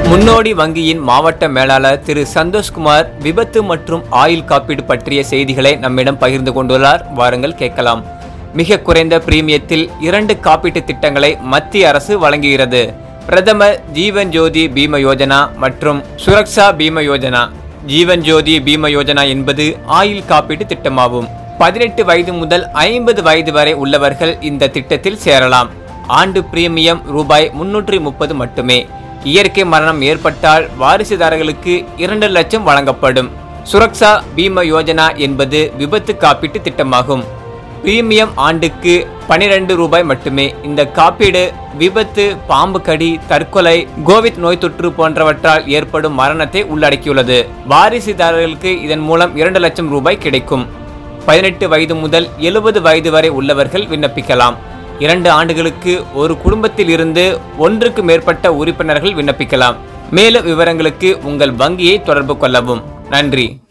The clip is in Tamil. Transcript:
முன்னோடி வங்கியின் மாவட்ட மேலாளர் திரு சந்தோஷ்குமார் விபத்து மற்றும் ஆயுள் காப்பீடு பற்றிய செய்திகளை நம்மிடம் பகிர்ந்து கொண்டுள்ளார் வாருங்கள் கேட்கலாம் மிக குறைந்த பிரீமியத்தில் இரண்டு காப்பீட்டு திட்டங்களை மத்திய அரசு வழங்குகிறது பிரதமர் ஜீவன் ஜோதி பீம யோஜனா மற்றும் சுரக்ஷா பீம யோஜனா ஜீவன் ஜோதி பீம யோஜனா என்பது ஆயுள் காப்பீட்டு திட்டமாகும் பதினெட்டு வயது முதல் ஐம்பது வயது வரை உள்ளவர்கள் இந்த திட்டத்தில் சேரலாம் ஆண்டு பிரீமியம் ரூபாய் முன்னூற்றி முப்பது மட்டுமே இயற்கை மரணம் ஏற்பட்டால் வாரிசுதாரர்களுக்கு இரண்டு லட்சம் வழங்கப்படும் சுரக்ஷா பீம யோஜனா என்பது விபத்து காப்பீட்டு திட்டமாகும் பிரீமியம் ஆண்டுக்கு பனிரெண்டு ரூபாய் மட்டுமே இந்த காப்பீடு விபத்து பாம்பு கடி தற்கொலை கோவிட் நோய் தொற்று போன்றவற்றால் ஏற்படும் மரணத்தை உள்ளடக்கியுள்ளது வாரிசுதாரர்களுக்கு இதன் மூலம் இரண்டு லட்சம் ரூபாய் கிடைக்கும் பதினெட்டு வயது முதல் எழுபது வயது வரை உள்ளவர்கள் விண்ணப்பிக்கலாம் இரண்டு ஆண்டுகளுக்கு ஒரு குடும்பத்தில் இருந்து ஒன்றுக்கு மேற்பட்ட உறுப்பினர்கள் விண்ணப்பிக்கலாம் மேலும் விவரங்களுக்கு உங்கள் வங்கியை தொடர்பு கொள்ளவும் நன்றி